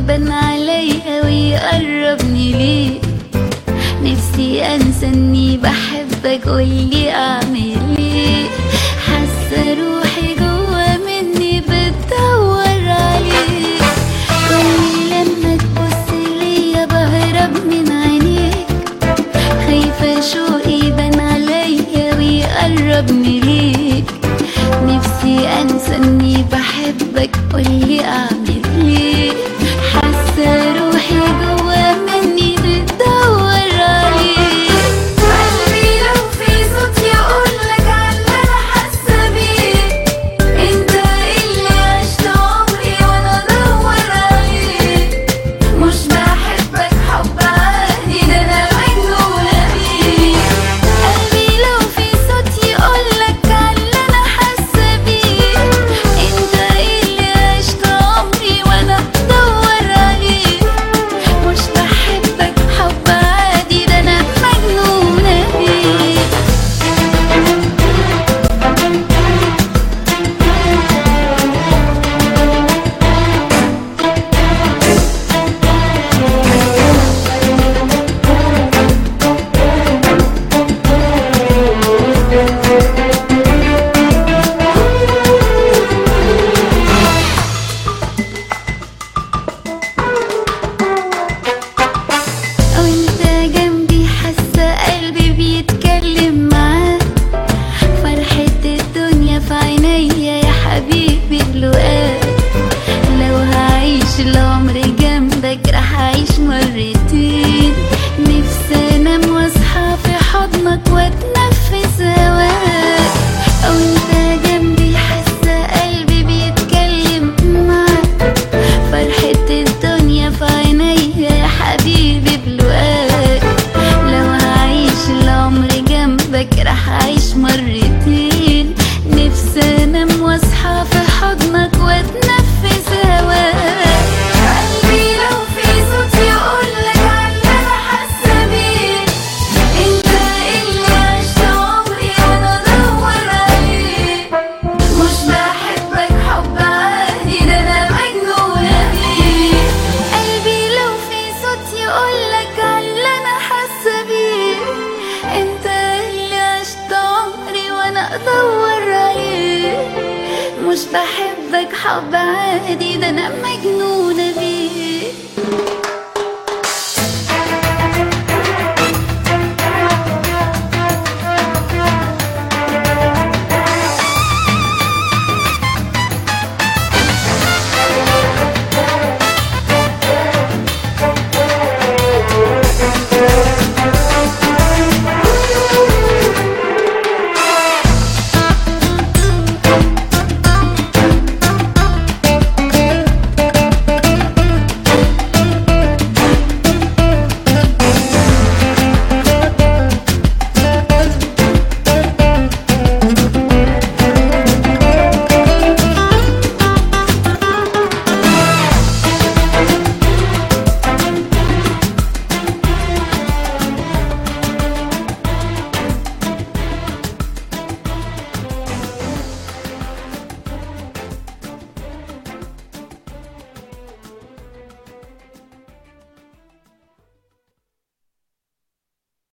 يبان عليا ويقربني ليك نفسي انسى اني بحبك قولي اعمل ايه حاسه روحي جوا مني بتدور عليك قولي لما تبص ليا بهرب من عينيك خايفه شوقي يبان عليا ويقربني ليك نفسي انسى اني بحبك قولي اعمل ايه حاسه روحي جوا مني بتدور عليك قلبي لو في صوت يقولك على اللي انا حاسه بيه انت اللي عشت عمري وانا ادور عليك مش بحبك حب عادي ده انا مجنونه بيك قلبي لو في صوت يقولك على اللي انا حاسه بيه انت اللي عشت عمري وانا بدور عليك مش بحبك حب عادي ده انا مجنونه بيك وانت جنبي حاسه قلبي بيتكلم معاك فرحة الدنيا في عينيا يا حبيبي بلقاك لو هعيش العمر جنبك رح اعيش مرتين نفسي انام واصحى في حضنك واتنفس هواك وانت جنبي حاسه قلبي بيتكلم معاك فرحة الدنيا في عينيا يا حبيبي بلقاك لو هعيش العمر جنبك رح اعيش مرتين نفسي انام واصحى في حضنك واتنفس هواك قلبي لو في صوت يقولك على اللي انا حاسه بيه انت اللي عشت عمري وانا ادور عليك مش بحبك حب عادي ده انا مجنونه بيك قلبي لو في صوت يقولك على اللي انا حاسه بيه انت اللي عشت عمري وانا ادور عليك مش بحبك حب عادي ده انا مجنونه بيك